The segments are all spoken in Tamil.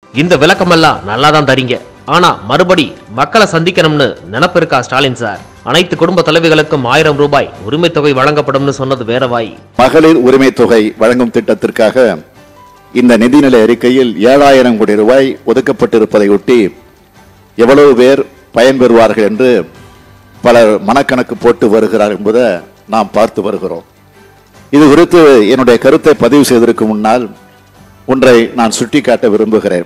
இந்த விளக்கமெல்லாம் நல்லா தான் தரீங்க ஆனா மறுபடி மக்களை சந்திக்கணும்னு நினப்பு இருக்கா ஸ்டாலின் சார் அனைத்து குடும்ப தலைவிகளுக்கும் ஆயிரம் ரூபாய் உரிமை தொகை வழங்கப்படும்னு சொன்னது வேற வாய் மகளிர் உரிமை தொகை வழங்கும் திட்டத்திற்காக இந்த நிதிநிலை அறிக்கையில் ஏழாயிரம் கோடி ரூபாய் ஒதுக்கப்பட்டிருப்பதை ஒட்டி எவ்வளவு பேர் பயன்பெறுவார்கள் என்று பலர் மனக்கணக்கு போட்டு வருகிறார் என்பதை நாம் பார்த்து வருகிறோம் இது குறித்து என்னுடைய கருத்தை பதிவு செய்வதற்கு முன்னால் ஒன்றை நான் சுட்டிக்காட்ட விரும்புகிறேன்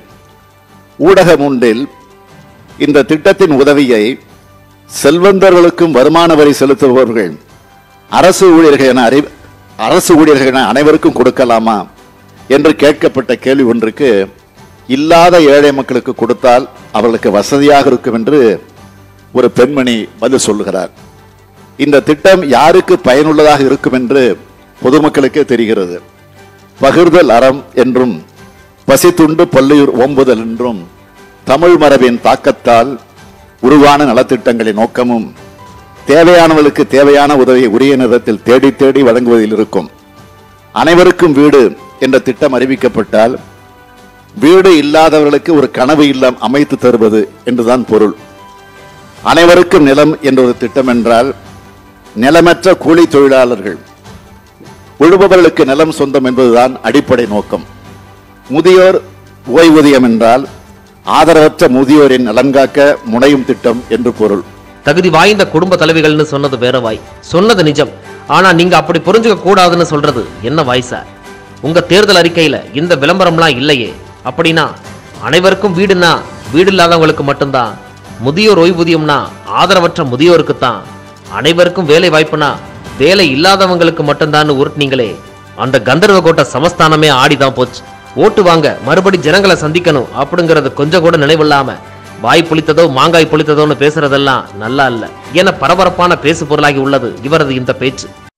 ஊடகம் ஒன்றில் இந்த திட்டத்தின் உதவியை செல்வந்தர்களுக்கும் வருமான வரி செலுத்துபவர்கள் அரசு ஊழியர்கள் என அறி அரசு ஊழியர்கள் என அனைவருக்கும் கொடுக்கலாமா என்று கேட்கப்பட்ட கேள்வி ஒன்றுக்கு இல்லாத ஏழை மக்களுக்கு கொடுத்தால் அவர்களுக்கு வசதியாக இருக்கும் என்று ஒரு பெண்மணி பதில் சொல்லுகிறார் இந்த திட்டம் யாருக்கு பயனுள்ளதாக இருக்கும் என்று பொதுமக்களுக்கே தெரிகிறது பகிர்தல் அறம் என்றும் பசித்துண்டு பள்ளியூர் ஓம்புதல் என்றும் தமிழ் மரபின் தாக்கத்தால் உருவான நலத்திட்டங்களின் நோக்கமும் தேவையானவர்களுக்கு தேவையான உதவியை உரிய நேரத்தில் தேடி தேடி வழங்குவதில் இருக்கும் அனைவருக்கும் வீடு என்ற திட்டம் அறிவிக்கப்பட்டால் வீடு இல்லாதவர்களுக்கு ஒரு கனவு இல்லம் அமைத்து தருவது என்றுதான் பொருள் அனைவருக்கும் நிலம் என்ற ஒரு திட்டம் என்றால் நிலமற்ற கூலி தொழிலாளர்கள் உழுபவர்களுக்கு நிலம் சொந்தம் என்பதுதான் அடிப்படை நோக்கம் முதியோர் ஓய்வூதியம் என்றால் ஆதரவற்ற முதியோரின் நலன் காக்க முனையும் திட்டம் என்று பொருள் தகுதி வாய்ந்த குடும்ப தலைவிகள்னு சொன்னது வேற வாய் சொன்னது நிஜம் ஆனா நீங்க அப்படி புரிஞ்சுக்க கூடாதுன்னு சொல்றது என்ன வாய் சார் உங்க தேர்தல் அறிக்கையில இந்த விளம்பரம்லாம் இல்லையே அப்படின்னா அனைவருக்கும் வீடுனா வீடு இல்லாதவங்களுக்கு மட்டும்தான் முதியோர் ஓய்வூதியம்னா ஆதரவற்ற முதியோருக்கு தான் அனைவருக்கும் வேலை வாய்ப்புனா வேலை இல்லாதவங்களுக்கு மட்டும்தான் உருட்டுனீங்களே அந்த கந்தர்வ கோட்டை சமஸ்தானமே ஆடிதான் போச்சு ஓட்டு வாங்க மறுபடி ஜனங்களை சந்திக்கணும் அப்படிங்கறது கொஞ்சம் கூட நினைவில்லாம வாய் புளித்ததோ மாங்காய் புளித்ததோன்னு பேசுறதெல்லாம் நல்லா இல்ல என பரபரப்பான பேசு பொருளாகி உள்ளது இவரது இந்த பேச்சு